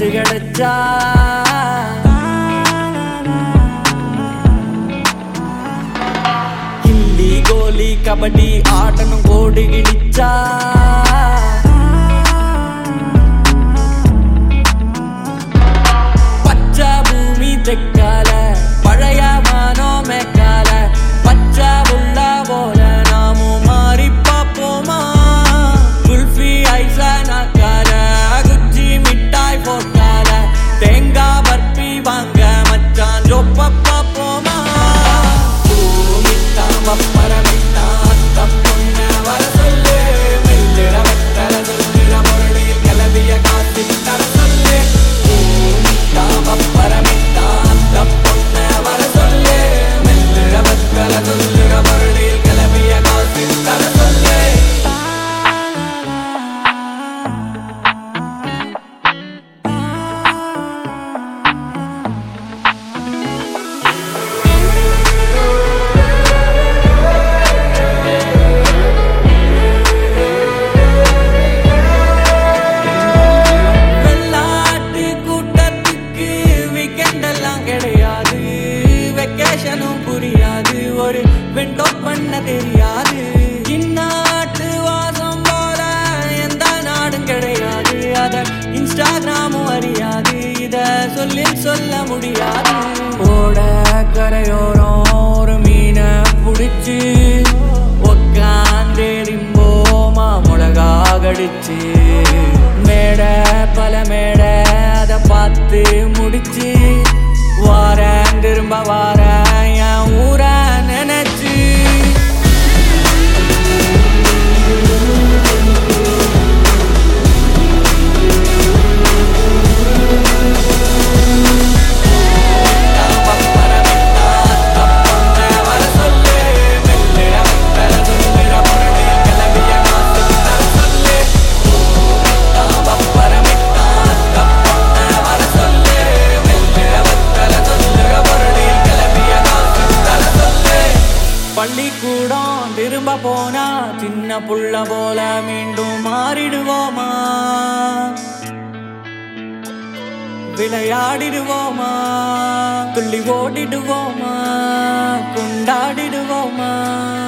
chance கிடைச்சா கில்லி கோலி கபடி ஆடணும் கோடி கிழிச்சா பச்சை பூமி தெக்கால பழைய மானோ மேக்கால பச்சை உள்ள போல நாமும் மாறி பார்ப்போமா குல்ஃபி ஐஸ நாக்கால குச்சி மிட்டாய் போட்டால தேங்காய் பர்பி வாங்க மச்சான் ஜொப்ப பார்ப்போமா பூமித்தான் வப்பரமித்தான் தப்புன்ன வர சொல்லு மெல்லிட வெத்தல சொல்லிட பொருளில் கிளவிய காத்து தர சொல்லு பூமித்தான் வப்பரமித்தான் தப்புன்ன வர சொல்லு மெல்லிட வெத்தல சொல்லிட பொருளில் கிளவிய காத்து தர சொல்லு வெள்ளாட்டு கூட்டத்துக்கு வீக்கெண்ட் எல்லாம் கிடையாது வெக்கேஷனும் புரியாது ஒரு விண்டோ பண்ண தெரியாது இந்நாட்டு வாசம் போல எந்த நாடும் கிடையாது அத இன்ஸ்டாகிராமும் அறியாது இத சொல்லி சொல்ல முடியாது ஓட கரையோரம் ஒரு மீனை பிடிச்சு உக்காந்தேரிம்போமா மிளகா கடிச்சு மேடை பல மேடை அதை பார்த்து முடிச்சு வாரேன் திரும்ப வாரேன் என் ஊரை நினைச்சு வர சொல்லு மெல்லிட வெத்தல சொல்லிட பொருளில் கிளவிய காத்து தர சொல்லு பரமித்தான் தப்பொன்ன வர சொல்லு மெல்லிட வெத்தல சொல்லிட பொருளில் கிளவிய காத்து தர சொல்லு பள்ளிக்கூடம் திரும்ப போனா சின்ன புள்ள போல மீண்டும் மாறிடுவோமா விளையாடிடுவோமா துள்ளி ஓடிடுவோமா கொண்டாடிடுவோமா